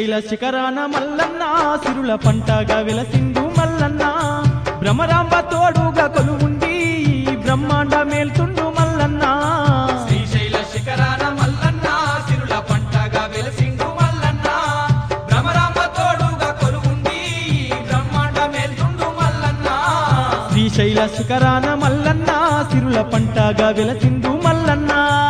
శ్రీశైల శిఖరాన మల్లన్న సిరుల పంటగా వెలసిండు మల్లన్న భ్రమరాంబ తోడుగా కొలువుండి ఈ బ్రహ్మాండ మేల్తుండు మల్లన్న శ్రీశైల శిఖరాన మల్లన్న సిరుల పంటగా వెలసిండు మల్లన్న భ్రమరాంబ తోడుగా కొలువుండి బ్రహ్మాండ మేల్తుండు మల్లన్న శ్రీశైల శిఖరాన మల్లన్న సిరుల పంటగా వెలసిండు మల్లన్న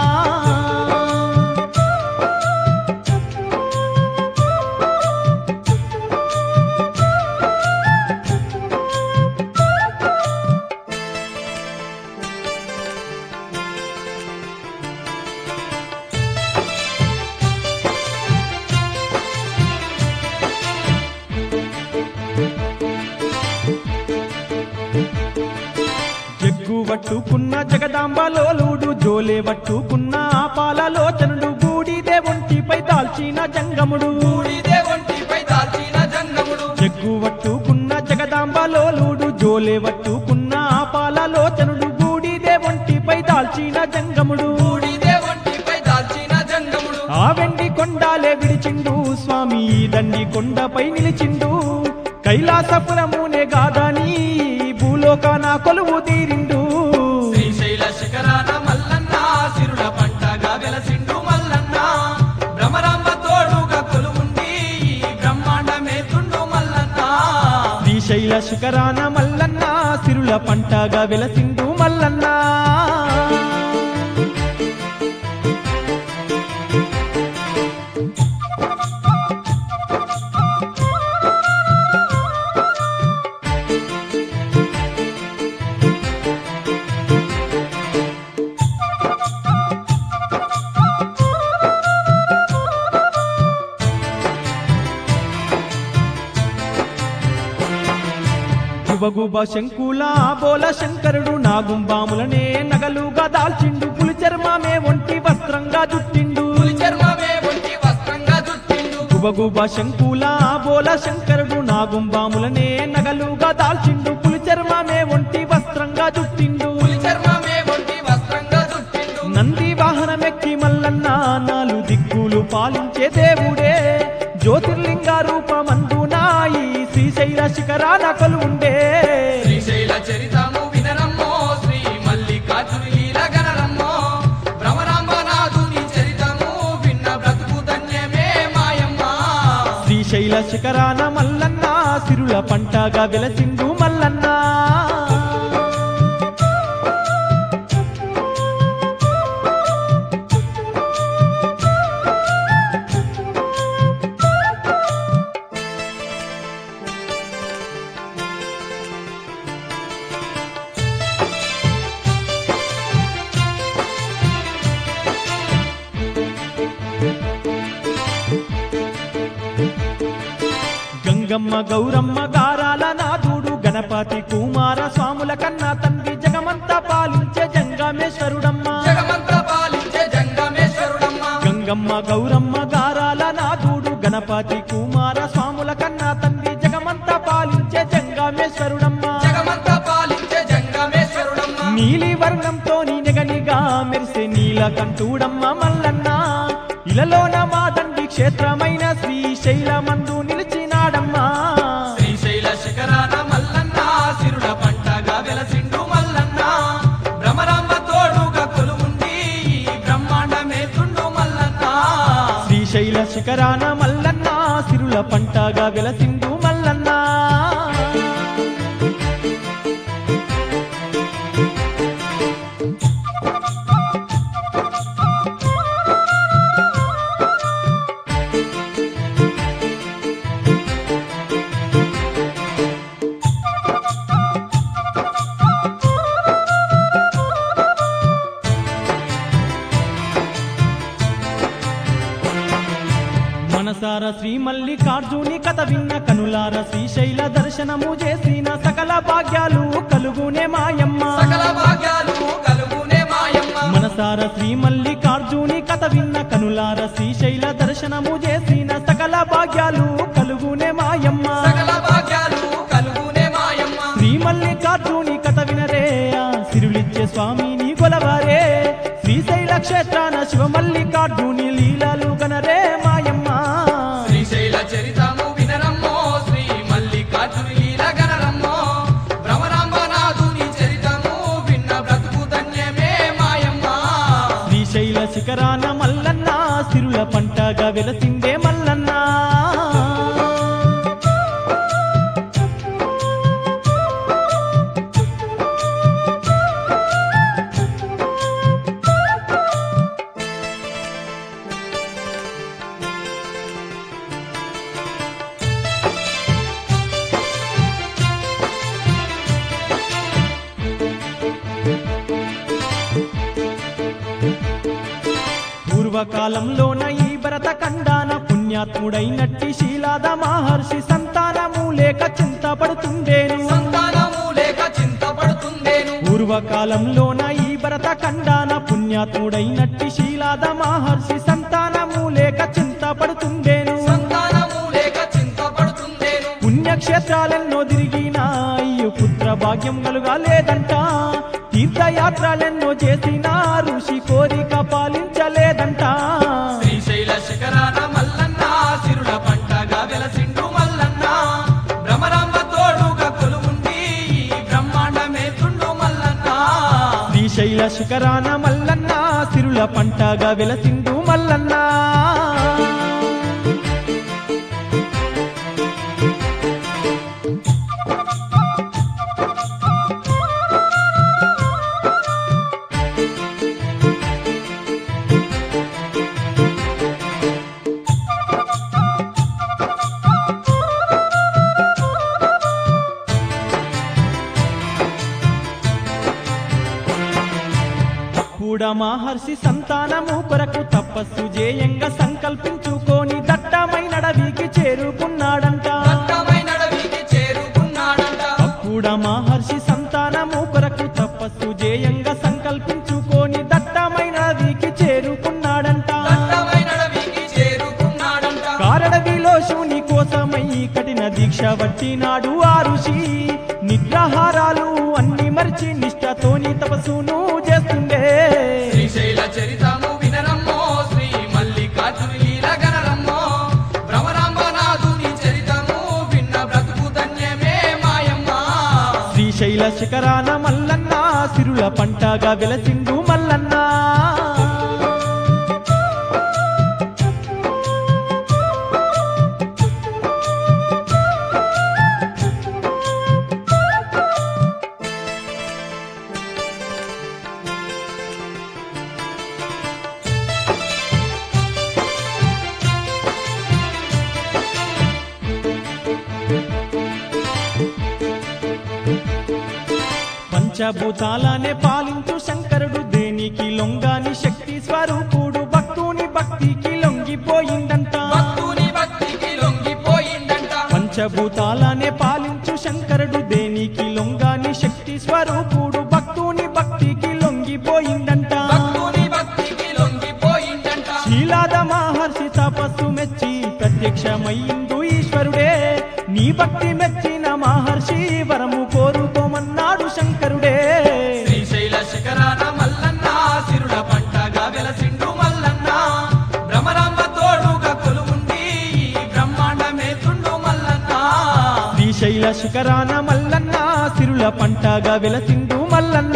జగ్గు పట్టుకున్న జగదాంబలోలుడు జోలే పట్టుకున్న పాలలోచనుడు బూడిదే ఒంటిపై దాల్చిన జంగముడు బూడిదే ఒంటిపై దాల్చిన జంగముడు జగ్గు పట్టుకున్న జగదాంబలోలుడు జోలే పట్టుకున్న పాలలోచనుడు బూడిదే ఒంటిపై దాల్చిన జంగముడు బూడిదే ఒంటిపై దాల్చిన జంగముడు ఆ వెండి కొండాలే విడిచిండు స్వామి ఈ దండి కొండపై నిలిచిండు కైలాసపురమునే గాదని భూలోకాన కొలువు తీరిండు శ్రీశైల శిఖరాన మల్లన్న సిరుల పంటగా వెలసిండు మల్లన్న భ్రమరాంబ తోడుగా కొలువుండి బ్రహ్మాండ మేతుండు మల్లన్న శ్రీశైల శిఖరాన మల్లన్న సిరుల పంటగా వెలసిండు మల్లన్న గుబగుబ శంకుల బోల శంకరుడు నాగుంబాములనే నగలుగా దాల్చిండు పులి చర్మమే ఒంటి వస్త్రంగా జుట్టిండు పులి చర్మమే ఒంటి వస్త్రంగా జుట్టిండు గుబగుబ శంకుల బోల శంకరుడు నాగుంబాములనే నగలుగా దాల్చిండు పులి చర్మమే ఒంటి వస్త్రంగా జుట్టిండు పులి చర్మమే ఒంటి వస్త్రంగా జుట్టిండు నంది వాహనమెక్కి మల్లన్న నాలు దిక్కులు పాలించే దేవుడే జ్యోతిర్లింగ రూపమందునాయి శ్రీశైల శిఖరాన కొలువుండే శ్రీశైల చరితము వినరమ్మో శ్రీ మల్లికార్జుని లీల గణరమ్మో భ్రమరాంబనాథుని చరితము విన్న బ్రతుకు ధన్యమే మాయమ్మ శ్రీశైల శిఖరాన మల్లన్న సిరుల పంటగా వెలసిండు మల్లన్న గంగమ్మ గౌరమ్మ గారాల నాథుడు గణపతి కుమార స్వాముల కన్నా తండ్రి జగమంతా పాలించే జంగమేశ్వరుడమ్మ జగమంతా పాలించే జంగమేశ్వరుడమ్మ గంగమ్మ గౌరమ్మ గారాల నాథుడు గణపతి కుమార స్వాముల కన్నా తండ్రి జగమంతా పాలించే జంగమేశ్వరుడమ్మ జగమంతా పాలించే జంగమేశ్వరుడమ్మ నీలి వర్ణంతో నిగనిగా మెరిసే నీలకంఠుడమ్మ మల్లన్న ఇలలోన మా తండ్రి క్షేత్రమైన శ్రీశైలమందు నిలిచినాడమ్మా శ్రీశైల శిఖరాన మల్లన్న సిరుల పంటగా వెలసిండు మల్లన్న భ్రమరాంబ తోడుగా కొలువుండి బ్రహ్మాండమే తుండు మల్లన్న శ్రీశైల శిఖరాన మల్లన్న సిరుల పంటగా వెలసిండు మల్లన్న మనసార శ్రీ మల్లికార్జుని కథ విన్న కనులార శ్రీశైల దర్శనము చేసిన సకల భాగ్యాలు కలుగునే మాయమ్మ సకల భాగ్యాలు కలుగునే మాయమ్మ మనసార శ్రీ మల్లికార్జుని కథ విన్న కనులార శ్రీశైల దర్శనము చేసిన సకల భాగ్యాలు కలుగునే మాయమ్మ సకల భాగ్యాలు కలుగునే మాయమ్మ శ్రీ మల్లికార్జుని కథ వినరే ఆ సిరులిచ్చే స్వామిని కొలవారే క్షేత్రాన శివ మల్లికార్జుని లీలలు గనరే మాయమ్మ శ్రీశైల పూర్వకాలంలోన ఈ భరత ఖండాన పుణ్యాత్ముడైనట్టి శీలాద మహర్షి సంతానము లేక చింతపడుతుండేను సంతానము లేక చింతపడుతుండేను పూర్వకాలంలోన ఈ భరత ఖండాన పుణ్యాత్ముడైనట్టి శీలాద మహర్షి సంతానము లేక చింతపడుతుండేను సంతానము లేక చింతపడుతుండేను పుణ్యక్షేత్రాలెన్నో తిరిగిన అయ్యు పుత్ర భాగ్యం కలుగా లేదంట తీర్థయాత్రలెన్నో చేసిన ఋషి కోరిక పాలించలేదంట శ్రీశైల శిఖరాన మల్లన్న సిరుల పంటగా వెలసిండు మల్లన్న భ్రమరాంబ తోడుగా కొలువుండి ఈ బ్రహ్మాండమే తుండు మల్లన్న శ్రీశైల శిఖరాన మల్లన్న సిరుల పంటగా వెలసిండు మల్లన్న కూడా మహర్షి సంతానము కొరకు తపస్సు జేయంగా సంకల్పించుకొని దట్టమైన అడవికి చేరుకున్నాడంట దట్టమైన అడవికి చేరుకున్నాడంట కూడా మహర్షి సంతానము కొరకు తపస్సు జేయంగా సంకల్పించుకొని దట్టమైన అడవికి చేరుకున్నాడంట దట్టమైన అడవికి చేరుకున్నాడంట కారడవిలో శివుని కోసమై కఠిన దీక్ష వట్టినాడు ఆ ఋషి నిగ్రహారాలు అన్ని మరిచి నిష్ఠతోని తపస్సును చేస్తుండే శ్రీశైల చరితము వినరమ్మో శ్రీ మల్లికార్జుని లీల గనరమ్మో భ్రమరాంబనాథుని చరితము విన్న బ్రతుకు ధన్యమే మాయమ్మ శ్రీశైల శిఖరాన మల్లన్న సిరుల పంటగా వెలసిండు మల్లన్న పంచభూతాలనే పాలించు శంకరుడు దేనికి లొంగాని శక్తి స్వరూపుడు భక్తుని భక్తికి లొంగిపోయిందంట భక్తుని భక్తికి లొంగిపోయిందంట పంచభూతాలనే పాలించు శంకరుడు దేనికి లొంగాని శక్తి స్వరూపుడు భక్తుని భక్తికి లొంగిపోయిందంట భక్తుని భక్తికి లొంగిపోయిందంట శీలాద మహర్షి తపస్సు మెచ్చి ప్రత్యక్షమయ్యిండు ఈశ్వరుడే నీ భక్తి మెచ్చిన మహర్షి వరము కోరుకోమన్నాడు శంకరుడే శ్రీశైల శిఖరాన మల్లన్న సిరుల పంటగా వెలసిండు మల్లన్న భ్రమరాంబ తోడుగా కొలువుండి ఈ బ్రహ్మాండమే తుండు మల్లన్న శ్రీశైల శిఖరాన మల్లన్న సిరుల పంటగా వెలసిండు మల్లన్న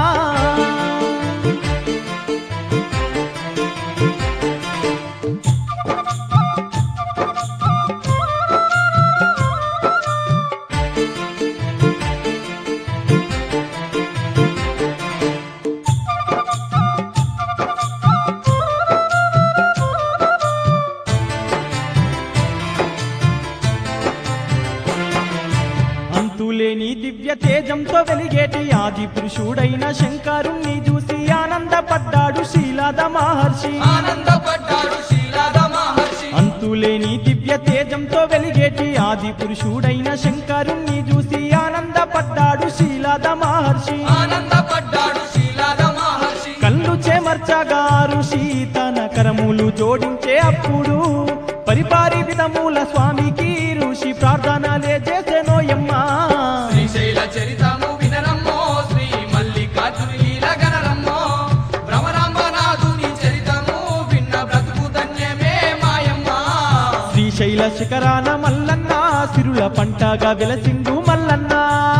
అంతులేని దివ్య తేజంతో వెలిగేటి ఆది పురుషుడైన శంకరుణ్ణి చూసి ఆనందపడ్డాడు శీలాద మహర్షి ఆనందపడ్డాడు శీలాద మహర్షి అంతులేని దివ్య తేజంతో వెలిగేటి ఆది పురుషుడైన శంకరుణ్ణి చూసి ఆనందపడ్డాడు శీలాద మహర్షి ఆనందపడ్డాడు శీలాద మహర్షి కళ్ళు చేమర్చగా ఋషి తన కరములు జోడించే అప్పుడు పరిపారి విధముల స్వామికి ఋషి ప్రార్థనలే చేసెనోయమ్మా శ్రీశైల చరితము వినరమ్మో శ్రీ మల్లికార్జుని లీల గనరమ్మో భ్రమరాంబనాథుని చరితము విన్న బ్రతుకు ధన్యమే మాయమ్మ శ్రీశైల శిఖరాన మల్లన్న సిరుల పంటగా వెలసిండు మల్లన్న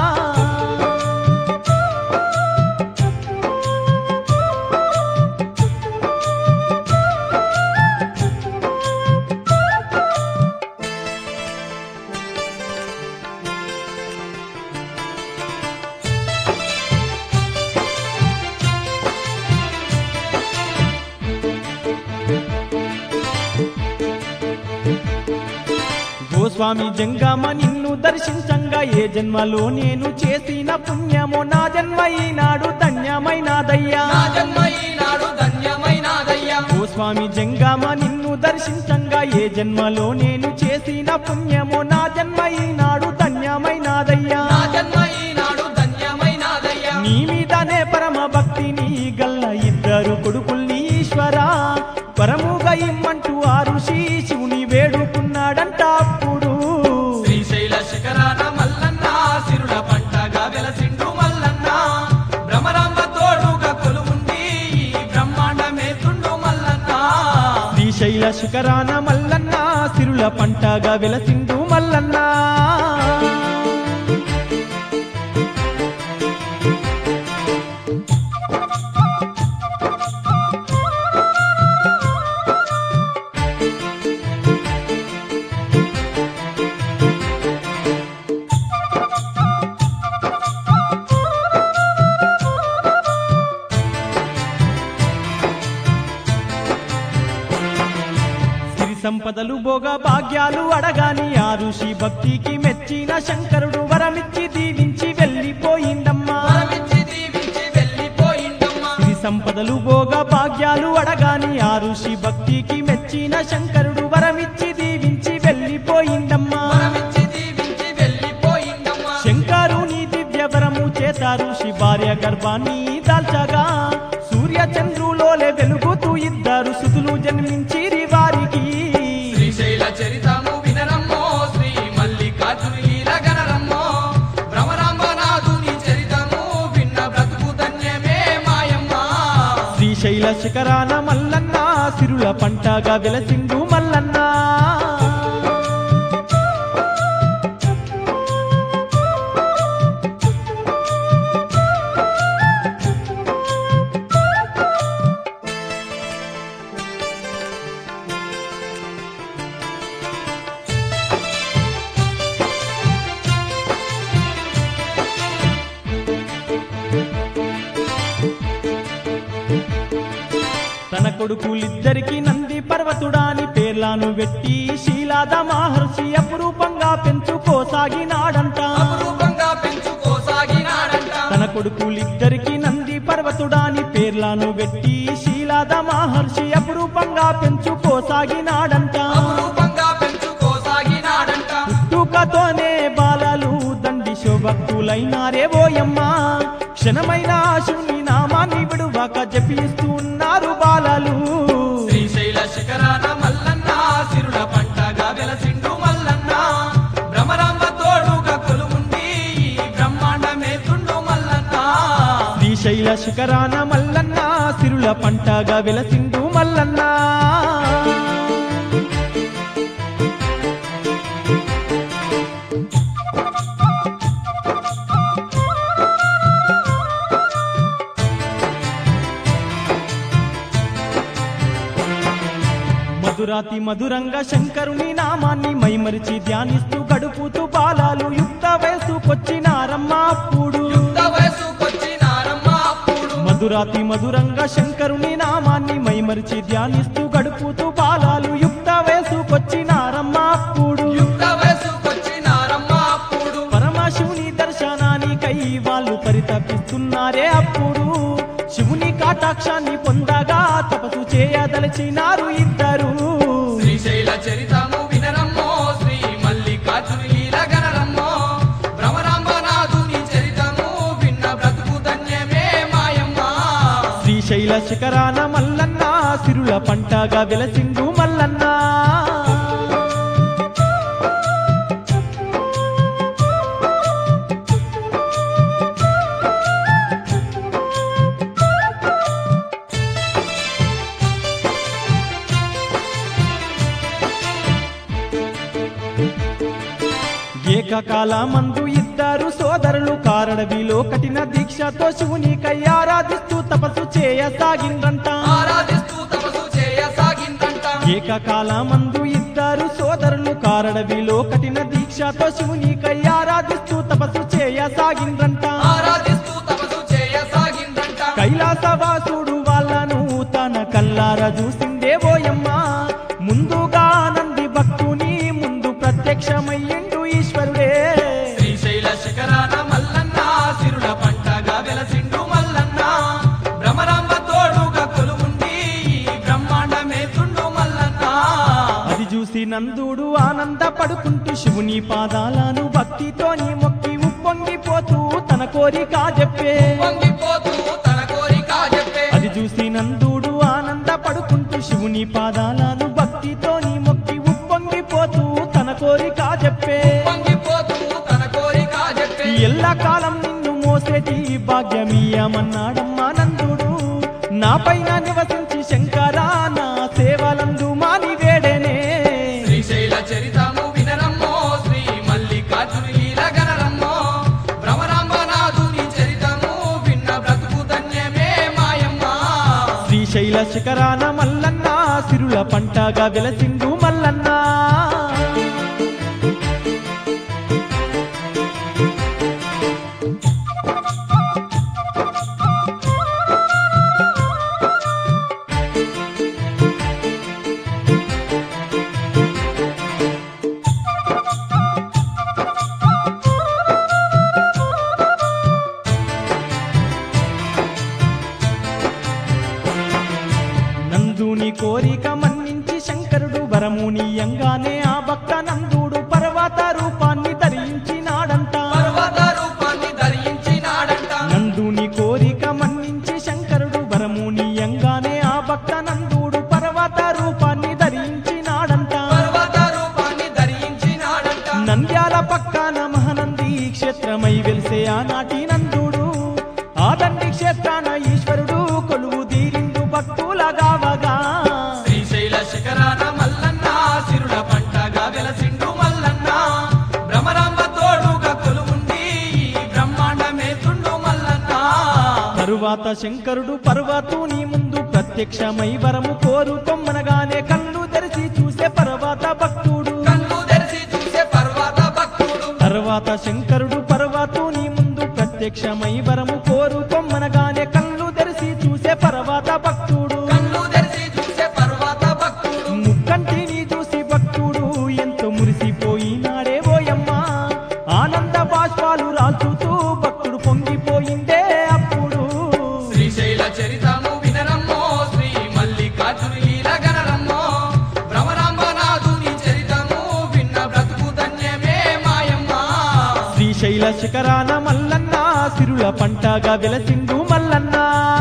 గోస్వామి జంగమ నిన్ను దర్శించంగా ఏ జన్మలో నేను చేసిన పుణ్యమో నా జన్మ ఈనాడు ధన్యమైనాదయ్యా నా జన్మ ఈనాడు ధన్యమైనాదయ్యా ఓ స్వామి జంగామ నిన్ను దర్శించంగా ఏ జన్మలో నేను చేసిన పుణ్యమో నా జన్మ ఈనాడు ధన్యమైనాదయ్యా నా జన్మ ఈనాడు ధన్యమైనాదయ్యా నీ మీదనే పరమ భక్తిని గల్ల ఇద్దరు కొడుకుల్ని ఈశ్వర పరముగా ఇమ్మంటూ ఆ ఋషి శివుని వేడుకున్నాడంట అప్పుడు శ్రీశైల శిఖరాన మల్లన్న సిరుల పంటగా వెలసిండు మల్లన్న భ్రమరాంబ తోడుగా కొలువుండి ఈ బ్రహ్మాండమే తుండు మల్లన్న శ్రీశైల శిఖరాన మల్లన్న సిరుల పంటగా వెలసిండు మల్లన్న సిరి సంపదలు భోగ భాగ్యాలు అడగాని ఆ ఋషి భక్తికి మెచ్చిన శంకరుడు వరమిచ్చి దీవించి వెళ్ళిపోయిందమ్మా వరమిచ్చి దీవించి వెళ్ళిపోయిండమ్మా సిరి సంపదలు భోగ భాగ్యాలు అడగాని ఆ ఋషి భక్తికి మెచ్చిన శంకరుడు వరమిచ్చి దీవించి వెళ్ళిపోయిందమ్మా వరమిచ్చి దీవించి వెళ్ళిపోయిండమ్మా శంకరుని దివ్య వరము చేత ఋషి భార్య గర్భాన్ని దాల్చగా సూర్య చంద్రులోలే వెలుగుతూ ఇద్దరు సుతులు జన్మించిరి వారికి శ్రీశైల చరితము వినరమ్మో శ్రీ మల్లికార్జుని లీల గనరమ్మో భ్రమరాంబనాథుని చరితము విన్న బ్రతుకు ధన్యమే మాయమ్మ శ్రీశైల శిఖరాన మల్లన్న సిరుల పంటగా వెలసిండు మల్లన్న తన కొడుకులిద్దరికి నంది పర్వతుడాని పేర్లాను వెట్టి శీలాద మహర్షి అపురూపంగా పెంచుకోసాగినాడంట అపురూపంగా పెంచుకోసాగినాడంట తన కొడుకులిద్దరికి నంది పర్వతుడాని పేర్లాను వెట్టి శీలాద మహర్షి అపురూపంగా పెంచుకోసాగినాడంట అపురూపంగా పెంచుకోసాగినాడంట పుట్టుకతోనే బాలలు దండి శోభక్తులైనారే ఓయమ్మ క్షణమైన శివుని నామాన్ని విడువక జపిస్తూ ఉన్నారు బాలలు శ్రీశైల శిఖరాన మల్లన్న సిరుల పంటగా వెలసిండు మల్లన్న భ్రమరాంబ తోడుగా కొలువుండి ఈ బ్రహ్మాండమే తుండు మల్లన్న శ్రీశైల శిఖరాన మల్లన్న సిరుల పంటగా వెలసిండు మల్లన్న మధురాతి మధురంగా శంకరుని నామాన్ని మైమరిచి ధ్యానిస్తూ గడుపుతూ బాలాలు యుక్త వయసుకొచ్చినారమ్మ అప్పుడు యుక్త వయసుకొచ్చినారమ్మ అప్పుడు మధురాతి మధురంగా శంకరుని నామాన్ని మైమరిచి ధ్యానిస్తూ గడుపుతూ బాలాలు యుక్త వయసుకొచ్చినారమ్మ అప్పుడు యుక్త వయసుకొచ్చినారమ్మ అప్పుడు పరమశివుని దర్శనానికై వాళ్ళు పరితపిస్తున్నారే అప్పుడు శివుని కాటాక్షాన్ని పొందగా తపసు చేయదలచినారు ఇద్దరు శ్రీశైల చరితము వినరమ్మో శ్రీ మల్లికార్జుని లీల గనరమ్మో భ్రమరాంబనాథుని చరితము విన్న బ్రతుకు ధన్యమే మాయమ్మ శ్రీశైల శిఖరాన మల్లన్న సిరుల పంటగా వెలసిండు మల్లన్న ఏకకాలమందు ఇద్దరు సోదరులు కారడవిలో కఠిన దీక్షతో శివునికై ఆరాధిస్తూ తపస్సు చేయసాగిండ్రంట ఆరాధిస్తూ తపసు చేయసాగిందంట ఏకకాలమందు ఇద్దరు సోదరులు కారడవిలో కఠిన దీక్షతో శివునికై ఆరాధిస్తూ తపస్సు చేయసాగిండ్రంట ఆరాధిస్తూ తపసు చేయసాగిందంట కైలాసవాసుడు వాళ్ళను తన కల్లార చూసిందే ఓయమ్మ ముందుగా నంది భక్తుని ముందు ప్రత్యక్షమయ్యిండు ఈశ్వరుడే శ్రీశైల శిఖరాన మల్లన్న సిరుల పంటగా వెలసిండు మల్లన్న భ్రమరాంబ తోడుగా కొలువుండి ఈ బ్రహ్మాండమే నందుడు ఆనంద పడుకుంటూ శివుని పాదాలను భక్తితోని మొక్కి ఉప్పొంగిపోతూ తన కోరిక చెప్పే పొంగిపోతూ తన కోరిక చెప్పే అది చూసి నందుడు ఆనంద పడుకుంటూ శివుని పాదాలను భక్తితోని మొక్కి ఉప్పొంగిపోతూ తన కోరిక చెప్పే పొంగిపోతూ తన కోరిక చెప్పే ఎల్ల కాలం నిన్ను మోసేటి భాగ్యమీయమన్నాడమ్మా నందుడు నా పైన నివసించి శంకరా నా సేవలందు మాని వేడేనే శ్రీశైల చరితము వినరమ్మో శ్రీ మల్లికార్జుని లీల గనరమ్మో భ్రమరాంబనాథుని చరితము విన్న బ్రతుకు ధన్యమే మాయమ్మ శ్రీశైల శిఖరాన మల్లన్న సిరుల పంటగా వెలసిండు మల్లన్న నందుని కోరిక మన్నించి శంకరుడు వరమునీయంగానే ఆ భక్త నందుడు పర్వత రూపాన్ని ధరించినాడంట పర్వత రూపాన్ని ధరించినాడంట నందుని కోరిక మన్నించి శంకరుడు వరమునీయంగానే ఆ భక్త నందుడు పర్వత రూపాన్ని ధరించినాడంట పర్వత రూపాన్ని ధరించినాడంట నంద్యాల పక్కన మహానంది క్షేత్రమై వెలిసే ఆనాటి నందుడు ఆ దండి క్షేత్రాన ఈశ్వరుడు కొలువు తీరిండు భక్తుల గావగా శ్రీశైల శిఖరాన మల్లన్న సిరుల పంటగా వెలసిండు మల్లన్న భ్రమరాంబ తోడుగా కొలువుండి ఈ బ్రహ్మాండమే తుండు మల్లన్న తరువాత శంకరుడు పర్వతుని ముందు ప్రత్యక్షమై వరము కోరుకొమ్మనగానే కళ్ళు తెరిచి చూసే పర్వత భక్తుడు కన్ను తెరిచి చూసే పర్వత భక్తుడు తర్వాత శంకరుడు పర్వతుని ముందు ప్రత్యక్షమై వరము కోరుకొమ్మనగానే కళ్ళు తెరిచి చూసే పర్వత భక్తుడు కన్ను తెరిచి చూసే పర్వత భక్తుడు ముక్కంటిని చూసి భక్తుడు ఎంతో మురిసిపోయినాడే ఓయమ్మా ఆనంద బాష్పాలు రాల్చుతూ భక్తుడు పొంగిపోయిందే అప్పుడు శ్రీశైల చరితము వినరమ్మో శ్రీ మల్లికార్జుని లీల గనరమ్మో భ్రమరాంబనాథుని చరితము విన్న బ్రతుకు ధన్యమే మాయమ్మ శ్రీశైల శిఖరాన మల్లన్న సిరుల పంటగా వెలసిండు మల్లన్న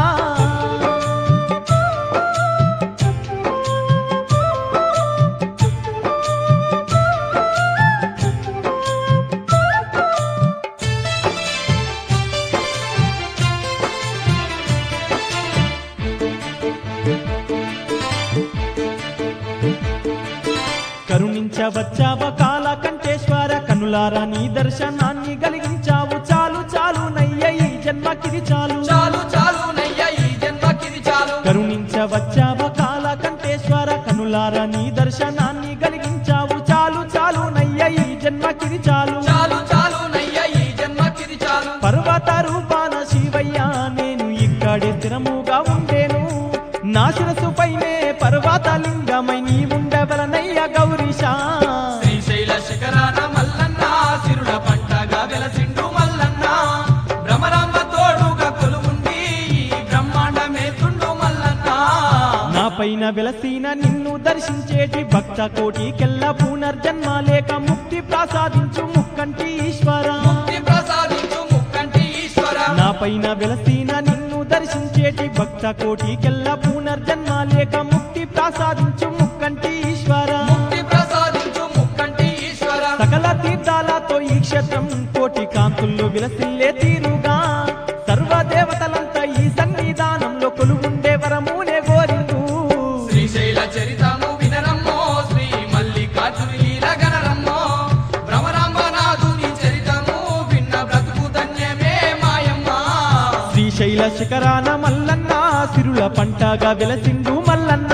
కరుణించవచ్చావ కాల కంఠేశ్వర కనులారా నీ దర్శనాన్ని కలిగించావు చాలు చాలు నయ్య ఈ జన్మకిది చాలు చాలు చాలు నయ్య ఈ జన్మకిది చాలు కరుణించవచ్చావ కాల కంఠేశ్వర కనులారా నీ దర్శనాన్ని కలిగించావు చాలు చాలు నయ్య ఈ జన్మకిది చాలు చాలు చాలు నయ్య ఈ జన్మకిది చాలు పర్వత రూపాన శివయ్య నేను ఇక్కడే స్థిరముగా ఉండేను నా శిరసు పైనే పర్వత లింగమై నీ ఉండవలనయ్య గౌరీశా శ్రీశైల శిఖరాన మల్లన్న సిరుల పంటగా వెలసిండు మల్లన్న భ్రమరాంబ తోడుగా కొలువుండి ఈ బ్రహ్మాండమే తుండు మల్లన్న నా పైన వెలసిన నిన్ను దర్శించేటి భక్త కోటికెల్ల పునర్జన్మ లేక ముక్తి ప్రసాదించు ముక్కంటి ఈశ్వర ముక్తి ప్రసాదించు ముక్కంటి ఈశ్వర నా పైన వెలసిన నిన్ను దర్శించేటి భక్త కోటికెల్ల పునర్జన్మ లేక ముక్తి ప్రసాదించు ముక్కంటి ఈశ్వర ముక్తి ప్రసాదించు ముక్కంటి ఈశ్వర సకల తీర్థాలతో ఈ క్షేత్రం కోటి కాంతుల్లో విలసిల్లే తీరుగా సర్వదేవతలంతా ఈ సన్నిధానంలో కొలువుండే వరమునే గోరిండు శ్రీశైల చరితము వినరమ్మో శ్రీ మల్లికార్జుని లీల గనరమ్మో భ్రమరాంబనాథుని చరితము విన్న బ్రతుకు ధన్యమే మాయమ్మ శ్రీశైల శిఖరాన మల్లన్న సిరుల పంటగా వెలసిండు మల్లన్న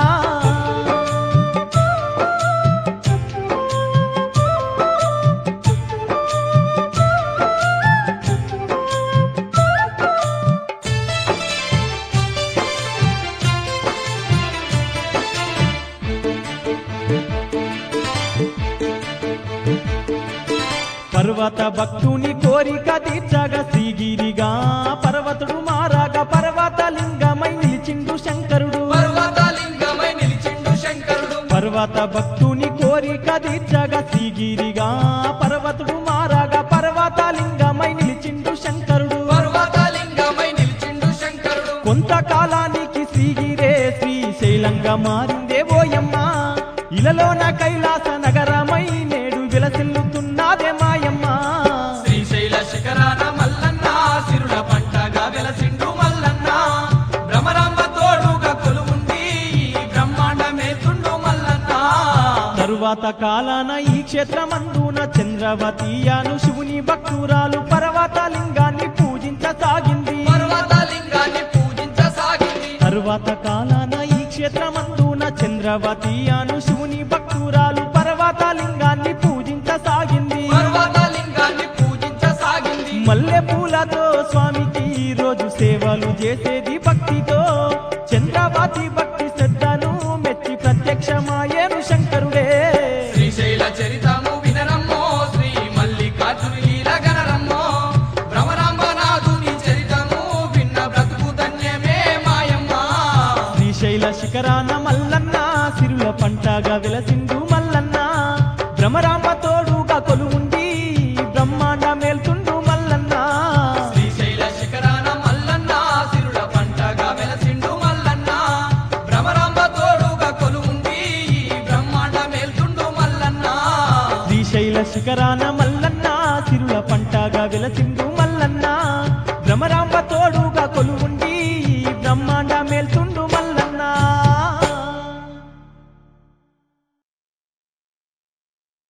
పర్వత భక్తుని కోరిక తీర్చగా శ్రీగిరిగా పర్వతుడు మారాగా పర్వత లింగమై నిలిచిండు శంకరుడు పర్వతలింగమై నిలిచిండు శంకరుడు పర్వత భక్తుని కోరి తీర్చగా శ్రీగిరిగా పర్వతుడు మారాగా పర్వతాలింగమై నిలిచిండు శంకరుడు పర్వతలింగమై నిలిచిండు శంకరుడు కొంతకాలానికి శ్రీగిరే శ్రీశైలంగా మారిందే ఓయమ్మ ఇలలోన కైలాస నగరమై నేడు విలసిల్లుతున్నదే మాయమ్మ శ్రీశైల శిఖరాన మల్లన్న సిరుల పంటగా వెలసిండు మల్లన్న భ్రమరాంబ తోడుగా కొలువుండి ఈ బ్రహ్మాండమే తుండు మల్లన్న తరువాత కాలాన ఈ క్షేత్రమందున చంద్రవతీయాను శివుని భక్తురాలు పర్వతలింగాన్ని పూజించసాగింది పర్వతలింగాన్ని పూజించసాగింది తరువాత కాలాన ఈ క్షేత్రమందున చంద్రవతీయాను శివుని భక్తురాలు పర్వతలింగాన్ని పూజించసాగింది పర్వతలింగాన్ని పూజించసాగింది మల్లె పూలతో స్వామికి ఈ రోజు సేవలు చేసేది భక్తితో చంద్రవతి భక్తి శ్రద్ధను మెచ్చి ప్రత్యక్షమాయేను శంకరుడే శ్రీశైల చరితము వినరమ్మో శ్రీ మల్లికార్జుని లీల గనరమ్మో భ్రమరాంబనాథుని చరితము విన్న బ్రతుకు ధన్యమే మాయమ్మ శ్రీశైల శిఖరాన మల్లన్న సిరుల పంటగా వెలసిండు మల్లన్న భ్రమరాంబ తోడుగా కొలువుండి బ్రహ్మాండ మేల్తుండు మల్లన్న శ్రీశైల శిఖరాన మల్లన్న సిరుల పంటగా వెలసిండు మల్లన్న భ్రమరాంబ తోడుగా కొలువుండి ఈ బ్రహ్మాండ మేల్తుండు మల్లన్న శ్రీశైల శిఖరాన మల్లన్న సిరుల పంటగా వెలసిండు మల్లన్న భ్రమరాంబ తోడుగా